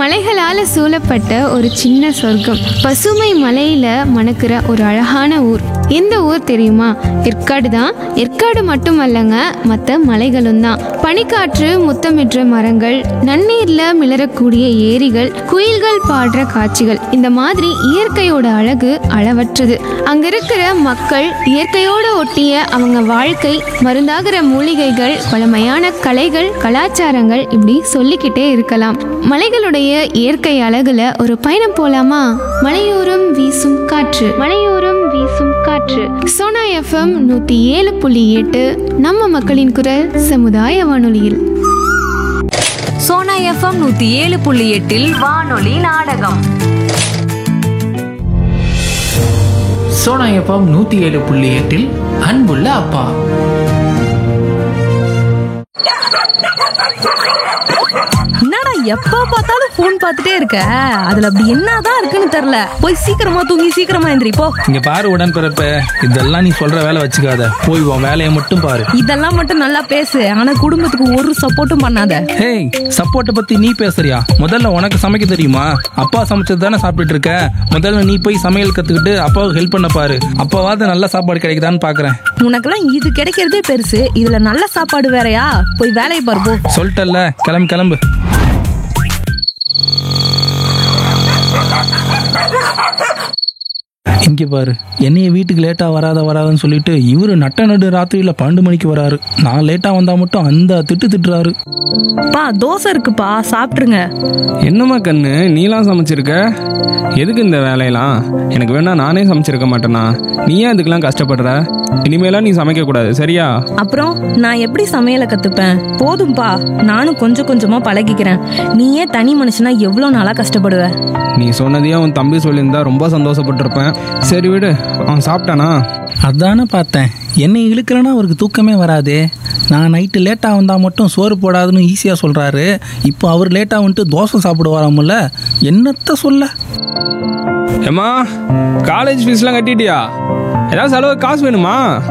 மலைகளால சூழப்பட்ட ஒரு சின்ன சொர்க்கம் பசுமை மலையில மணக்கிற ஒரு அழகான ஊர் எந்த ஊர் தெரியுமா ஏற்காடு தான் ஏற்காடு மட்டுமல்லங்க மற்ற மலைகளும் தான் பனிக்காற்று முத்தமிடுற மரங்கள் நன்னீர்ல மிளறக்கூடிய ஏரிகள் குயில்கள் பாடுற காட்சிகள் இந்த மாதிரி இயற்கையோட அழகு அளவற்றது அங்க இருக்கிற மக்கள் இயற்கையோட ஒட்டிய அவங்க வாழ்க்கை மருந்தாகிற மூலிகைகள் பழமையான கலைகள் கலாச்சாரங்கள் இப்படி சொல்லிக்கிட்டே இருக்கலாம் மலைகளுடைய இயற்கை அழகுல ஒரு பயணம் போலாமா மலையோரம் வீசும் காற்று மலையோரம் வீசும் காற்று சோனா எஃப்எம் நூத்தி ஏழு புள்ளி எட்டு நம்ம மக்களின் குரல் சமுதாய வானொலியில் சோனா எஃப்எம் நூத்தி ஏழு புள்ளி எட்டில் வானொலி நாடகம் சோனா எஃப்எம் நூற்றி ஏழு புள்ளி எட்டில் அன்புள்ள அப்பா என்னடா எப்ப பார்த்தாலும் ஃபோன் பார்த்துட்டே இருக்க அதுல அப்படி என்னதான் இருக்குன்னு தெரியல போய் சீக்கிரமா தூங்கி சீக்கிரமா எந்திரி போ இங்க பாரு உடன்பிறப்ப இதெல்லாம் நீ சொல்ற வேலை வச்சுக்காத போய் உன் வேலையை மட்டும் பாரு இதெல்லாம் மட்டும் நல்லா பேசு ஆனா குடும்பத்துக்கு ஒரு சப்போர்ட்டும் பண்ணாத ஹேய் சப்போர்ட்டை பத்தி நீ பேசுறியா முதல்ல உனக்கு சமைக்க தெரியுமா அப்பா சமைச்சது தானே சாப்பிட்டுட்டு இருக்க முதல்ல நீ போய் சமையல் கத்துக்கிட்டு அப்பாவுக்கு ஹெல்ப் பண்ண பாரு அப்பாவாவது நல்ல சாப்பாடு கிடைக்குதான்னு பாக்குறேன் உனக்கெல்லாம் இது கிடைக்கிறதே பெருசு இதுல நல்ல சாப்பாடு வேறயா போய் வேலையை பாரு போ சொல்லிட்டல்ல கிளம்பு கிளம்பு இங்க பாரு என்னைய வீட்டுக்கு லேட்டா வராத வராதுன்னு சொல்லிட்டு இவரு நட்ட நடு ராத்திரியில பன்னெண்டு மணிக்கு வராரு நான் லேட்டா வந்தா மட்டும் அந்த திட்டு திட்டுறாரு பா தோசை இருக்குப்பா சாப்பிட்டுருங்க என்னம்மா கண்ணு நீலாம் சமைச்சிருக்க எதுக்கு இந்த வேலையெல்லாம் எனக்கு வேணா நானே சமைச்சிருக்க மாட்டேனா நீ ஏன் இதுக்கெல்லாம் கஷ்டப்படுற இனிமேலாம் நீ சமைக்க கூடாது சரியா அப்புறம் நான் எப்படி சமையலை கத்துப்பேன் போதும்பா நானும் கொஞ்சம் கொஞ்சமா பழகிக்கிறேன் நீயே தனி மனுஷனா எவ்வளவு நாளா கஷ்டப்படுவ நீ சொன்னதையும் உன் தம்பி சொல்லியிருந்தா ரொம்ப சந்தோஷப்பட்டிருப்பேன் சரி விடு அவன் சாப்பிட்டானா அதானே பார்த்தேன் என்னை இழுக்கிறேன்னா அவருக்கு தூக்கமே வராதே நான் நைட்டு லேட்டாக வந்தால் மட்டும் சோறு போடாதுன்னு ஈஸியாக சொல்கிறாரு இப்போ அவர் லேட்டாக வந்துட்டு தோசை சாப்பிடுவாராமுல்ல என்னத்த சொல்ல ஏம்மா காலேஜ் ஃபீஸ்லாம் கட்டிட்டியா ஏதாவது செலவு காசு வேணுமா